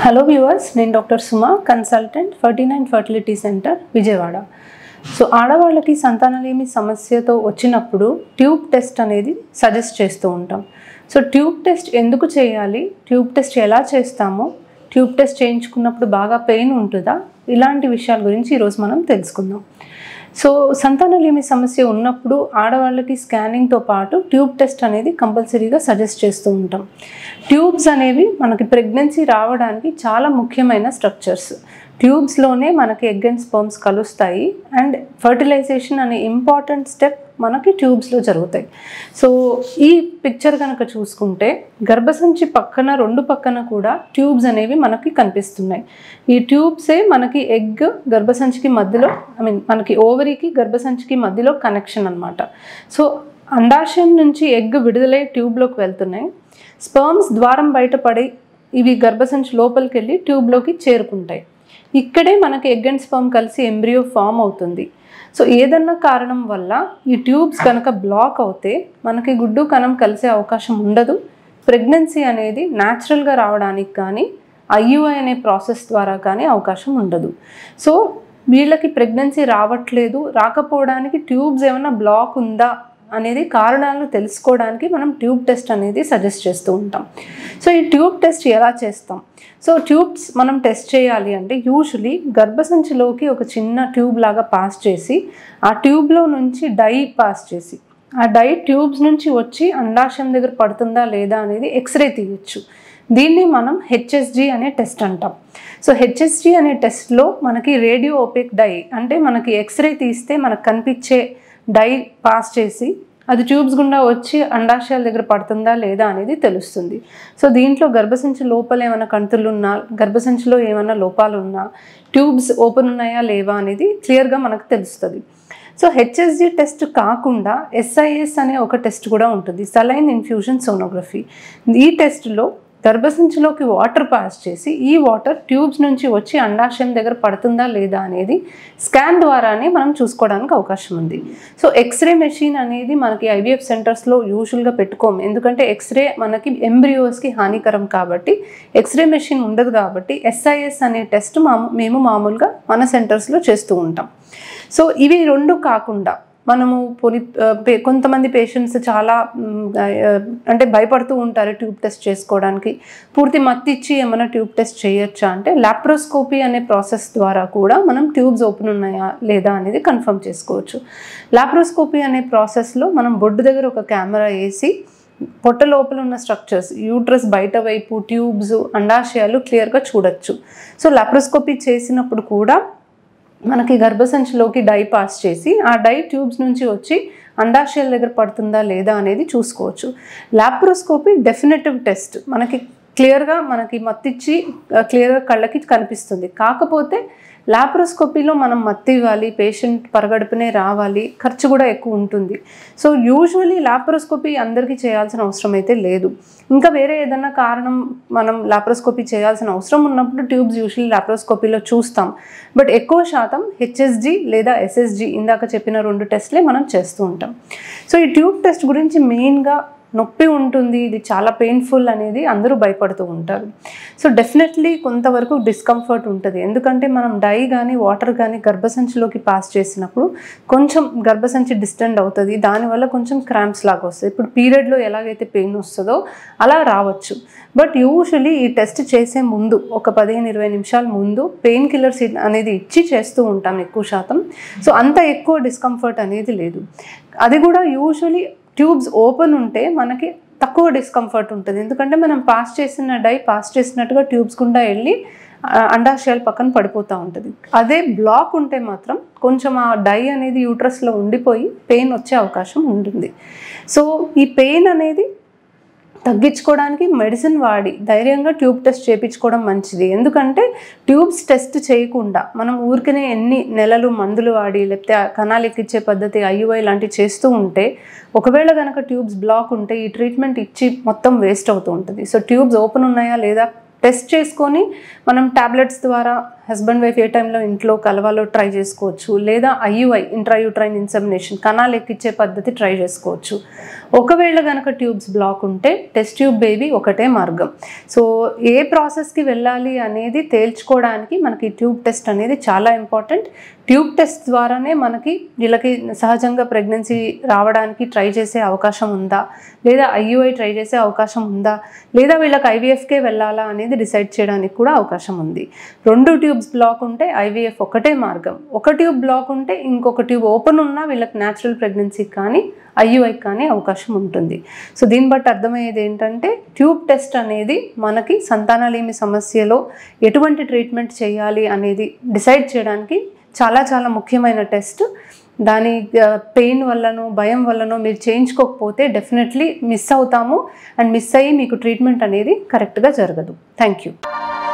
hello viewers నేను doctor Suma consultant Ferty nine fertility centre Vijayawada so ఆడవాళ్ళకి సంతానలేమి సమస్యతో వచ్చినప్పుడు ట్యూబ్ టెస్ట్ అనేది సజెస్ట్ చేస్తూ ఉంటాం సో ట్యూబ్ టెస్ట్ ఎందుకు చేయాలి ట్యూబ్ టెస్ట్ ఎలా చేస్తామో ట్యూబ్ టెస్ట్ చేయించుకున్నప్పుడు బాగా పెయిన్ ఉంటుందా ఇలాంటి విషయాల గురించి ఈరోజు మనం తెలుసుకుందాం సో సంతానలేమి సమస్య ఉన్నప్పుడు ఆడవాళ్ళకి స్కానింగ్తో పాటు ట్యూబ్ టెస్ట్ అనేది కంపల్సరీగా సజెస్ట్ చేస్తూ ఉంటాం ట్యూబ్స్ అనేవి మనకి ప్రెగ్నెన్సీ రావడానికి చాలా ముఖ్యమైన స్ట్రక్చర్స్ ట్యూబ్స్లోనే మనకి ఎగ్ అండ్ స్పర్మ్స్ కలుస్తాయి అండ్ ఫర్టిలైజేషన్ అనే ఇంపార్టెంట్ స్టెప్ మనకి ట్యూబ్స్లో జరుగుతాయి సో ఈ పిక్చర్ కనుక చూసుకుంటే గర్భసంచి పక్కన రెండు పక్కన కూడా ట్యూబ్స్ అనేవి మనకి కనిపిస్తున్నాయి ఈ ట్యూబ్సే మనకి ఎగ్ గర్భసంచికి మధ్యలో ఐ మీన్ మనకి ఓవరీకి గర్భసంచికి మధ్యలో కనెక్షన్ అనమాట సో అండాశయం నుంచి ఎగ్ విడుదలై ట్యూబ్లోకి వెళ్తున్నాయి స్పర్మ్స్ ద్వారం బయటపడి ఇవి గర్భసంచి లోపలికి వెళ్ళి ట్యూబ్లోకి చేరుకుంటాయి ఇక్కడే మనకి ఎగ్ అండ్ స్పర్మ్ కలిసి ఎంబ్రియో ఫామ్ అవుతుంది సో ఏదన్నా కారణం వల్ల ఈ ట్యూబ్స్ కనుక బ్లాక్ అవుతే మనకి గుడ్డు కణం కలిసే అవకాశం ఉండదు ప్రెగ్నెన్సీ అనేది న్యాచురల్గా రావడానికి కానీ ఐయుఐ అనే ప్రాసెస్ ద్వారా కానీ అవకాశం ఉండదు సో వీళ్ళకి ప్రెగ్నెన్సీ రావట్లేదు రాకపోవడానికి ట్యూబ్స్ ఏమైనా బ్లాక్ ఉందా అనేది కారణాలను తెలుసుకోవడానికి మనం ట్యూబ్ టెస్ట్ అనేది సజెస్ట్ చేస్తూ ఉంటాం సో ఈ ట్యూబ్ టెస్ట్ ఎలా చేస్తాం సో ట్యూబ్స్ మనం టెస్ట్ చేయాలి అంటే యూజువలీ గర్భసంచిలోకి ఒక చిన్న ట్యూబ్ లాగా పాస్ చేసి ఆ ట్యూబ్లో నుంచి డై పాస్ చేసి ఆ డై ట్యూబ్స్ నుంచి వచ్చి అండాశయం దగ్గర పడుతుందా లేదా అనేది ఎక్స్రే తీయచ్చు దీన్ని మనం హెచ్ఎస్జి అనే టెస్ట్ అంటాం సో హెచ్ఎస్జి అనే టెస్ట్లో మనకి రేడియో ఓపిక్ డై అంటే మనకి ఎక్స్రే తీస్తే మనకు కనిపించే డై పాస్ చేసి అది ట్యూబ్స్ గుండా వచ్చి అండాశయాల దగ్గర పడుతుందా లేదా అనేది తెలుస్తుంది సో దీంట్లో గర్భసంచి లోపల ఏమైనా కంతులు ఉన్నా గర్భసంచిలో ఏమైనా లోపాలు ఉన్నా ట్యూబ్స్ ఓపెన్ ఉన్నాయా లేవా అనేది క్లియర్గా మనకు తెలుస్తుంది సో హెచ్ఎస్జి టెస్ట్ కాకుండా ఎస్ఐఎస్ అనే ఒక టెస్ట్ కూడా ఉంటుంది సలైన్ ఇన్ఫ్యూజన్ సోనోగ్రఫీ ఈ టెస్ట్లో గర్భసంచిలోకి వాటర్ పాస్ చేసి ఈ వాటర్ ట్యూబ్స్ నుంచి వచ్చి అండాశయం దగ్గర పడుతుందా లేదా అనేది స్కాన్ ద్వారానే మనం చూసుకోవడానికి అవకాశం ఉంది సో ఎక్స్రే మెషిన్ అనేది మనకి ఐవీఎఫ్ సెంటర్స్లో యూజువల్గా పెట్టుకోము ఎందుకంటే ఎక్స్రే మనకి ఎంబ్రియోస్కి హానికరం కాబట్టి ఎక్స్రే మెషిన్ ఉండదు కాబట్టి ఎస్ఐఎస్ అనే టెస్ట్ మా మేము మామూలుగా మన సెంటర్స్లో చేస్తూ ఉంటాం సో ఇవి రెండు కాకుండా మనము పోని పే కొంతమంది పేషెంట్స్ చాలా అంటే భయపడుతూ ఉంటారు ట్యూబ్ టెస్ట్ చేసుకోవడానికి పూర్తి మత్తిచ్చి ఏమైనా ట్యూబ్ టెస్ట్ చేయొచ్చా అంటే లాప్రోస్కోపీ అనే ప్రాసెస్ ద్వారా కూడా మనం ట్యూబ్స్ ఓపెన్ ఉన్నాయా లేదా అనేది కన్ఫర్మ్ చేసుకోవచ్చు లాప్రోస్కోపీ అనే ప్రాసెస్లో మనం బొడ్డు దగ్గర ఒక కెమెరా వేసి పొట్ట లోపల ఉన్న స్ట్రక్చర్స్ యూట్రస్ బయట వైపు ట్యూబ్స్ అండాశయాలు క్లియర్గా చూడొచ్చు సో లాప్రోస్కోపీ చేసినప్పుడు కూడా మనకి గర్భసంచిలోకి డై పాస్ చేసి ఆ డై ట్యూబ్స్ నుంచి వచ్చి అండాశయాల దగ్గర పడుతుందా లేదా అనేది చూసుకోవచ్చు లాప్రోస్కోపీ డెఫినెటివ్ టెస్ట్ మనకి క్లియర్గా మనకి మత్తిచ్చి క్లియర్గా కళ్ళకి కనిపిస్తుంది కాకపోతే లాప్రోస్కోపీలో మనం మత్తి ఇవ్వాలి పేషెంట్ పరగడుపునే రావాలి ఖర్చు కూడా ఎక్కువ ఉంటుంది సో యూజువలీ లాప్రోస్కోపీ అందరికీ చేయాల్సిన అవసరం అయితే లేదు ఇంకా వేరే ఏదైనా కారణం మనం లాప్రోస్కోపీ చేయాల్సిన అవసరం ఉన్నప్పుడు ట్యూబ్స్ యూజువలీ లాప్రోస్కోపీలో చూస్తాం బట్ ఎక్కువ శాతం హెచ్ఎస్జి లేదా ఎస్ఎస్జి ఇందాక చెప్పిన రెండు టెస్ట్లే మనం చేస్తూ ఉంటాం సో ఈ ట్యూబ్ టెస్ట్ గురించి మెయిన్గా నొప్పి ఉంటుంది ఇది చాలా పెయిన్ఫుల్ అనేది అందరూ భయపడుతూ ఉంటారు సో డెఫినెట్లీ కొంతవరకు డిస్కంఫర్ట్ ఉంటుంది ఎందుకంటే మనం డై కానీ వాటర్ కానీ గర్భసంచిలోకి పాస్ చేసినప్పుడు కొంచెం గర్భసంచి డిస్టెండ్ అవుతుంది దానివల్ల కొంచెం క్రాంప్స్ లాగా వస్తుంది ఇప్పుడు పీరియడ్లో ఎలాగైతే పెయిన్ వస్తుందో అలా రావచ్చు బట్ యూజువలీ ఈ టెస్ట్ చేసే ముందు ఒక పదిహేను ఇరవై నిమిషాల ముందు పెయిన్ కిల్లర్స్ అనేది ఇచ్చి చేస్తూ ఉంటాం ఎక్కువ శాతం సో అంత ఎక్కువ డిస్కంఫర్ట్ అనేది లేదు అది కూడా యూజువలీ ట్యూబ్స్ ఓపెన్ ఉంటే మనకి తక్కువ డిస్కంఫర్ట్ ఉంటుంది ఎందుకంటే మనం పాస్ చేసిన డై పాస్ చేసినట్టుగా ట్యూబ్స్ గుండా వెళ్ళి అండాశయాల పక్కన పడిపోతూ ఉంటుంది అదే బ్లాక్ ఉంటే మాత్రం కొంచెం ఆ డై అనేది యూట్రస్లో ఉండిపోయి పెయిన్ వచ్చే అవకాశం ఉంటుంది సో ఈ పెయిన్ అనేది తగ్గించుకోవడానికి మెడిసిన్ వాడి ధైర్యంగా ట్యూబ్ టెస్ట్ చేయించుకోవడం మంచిది ఎందుకంటే ట్యూబ్స్ టెస్ట్ చేయకుండా మనం ఊరికనే ఎన్ని నెలలు మందులు వాడి లేకపోతే కణాలు ఎక్కిచ్చే పద్ధతి ఐయుఐ లాంటివి చేస్తూ ఉంటే ఒకవేళ కనుక ట్యూబ్స్ బ్లాక్ ఉంటే ఈ ట్రీట్మెంట్ ఇచ్చి మొత్తం వేస్ట్ అవుతూ ఉంటుంది సో ట్యూబ్స్ ఓపెన్ ఉన్నాయా లేదా టెస్ట్ చేసుకొని మనం టాబ్లెట్స్ ద్వారా హస్బెండ్ వైఫ్ ఏ టైంలో ఇంట్లో కలవాలో ట్రై చేసుకోవచ్చు లేదా ఐయుఐ ఇంట్రాయూట్రైన్ ఇన్సమినేషన్ కణాలు ఎక్కిచ్చే పద్ధతి ట్రై చేసుకోవచ్చు ఒకవేళ కనుక ట్యూబ్స్ బ్లాక్ ఉంటే టెస్ట్ ట్యూబ్ బేబీ ఒకటే మార్గం సో ఏ ప్రాసెస్కి వెళ్ళాలి అనేది తేల్చుకోవడానికి మనకి ట్యూబ్ టెస్ట్ అనేది చాలా ఇంపార్టెంట్ ట్యూబ్ టెస్ట్ ద్వారానే మనకి వీళ్ళకి సహజంగా ప్రెగ్నెన్సీ రావడానికి ట్రై చేసే అవకాశం ఉందా లేదా ఐయుఐ ట్రై చేసే అవకాశం ఉందా లేదా వీళ్ళకి ఐవీఎఫ్కే వెళ్ళాలా అనేది డిసైడ్ చేయడానికి కూడా అవకాశం ఉంది రెండు ట్యూబ్స్ బ్లాక్ ఉంటే ఐవీఎఫ్ ఒకటే మార్గం ఒక ట్యూబ్ బ్లాక్ ఉంటే ఇంకొక ట్యూబ్ ఓపెన్ ఉన్నా వీళ్ళకి న్యాచురల్ ప్రెగ్నెన్సీ కానీ ఐయుఐ కానీ అవకాశం ఉంటుంది సో దీన్ని బట్టి అర్థమయ్యేది ఏంటంటే ట్యూబ్ టెస్ట్ అనేది మనకి సంతానలేమి సమస్యలో ఎటువంటి ట్రీట్మెంట్ చేయాలి అనేది డిసైడ్ చేయడానికి చాలా చాలా ముఖ్యమైన టెస్ట్ దాని పెయిన్ వల్లనో భయం వల్లనో మీరు చేయించుకోకపోతే డెఫినెట్లీ మిస్ అవుతాము అండ్ మిస్ అయ్యి మీకు ట్రీట్మెంట్ అనేది కరెక్ట్గా జరగదు థ్యాంక్ యూ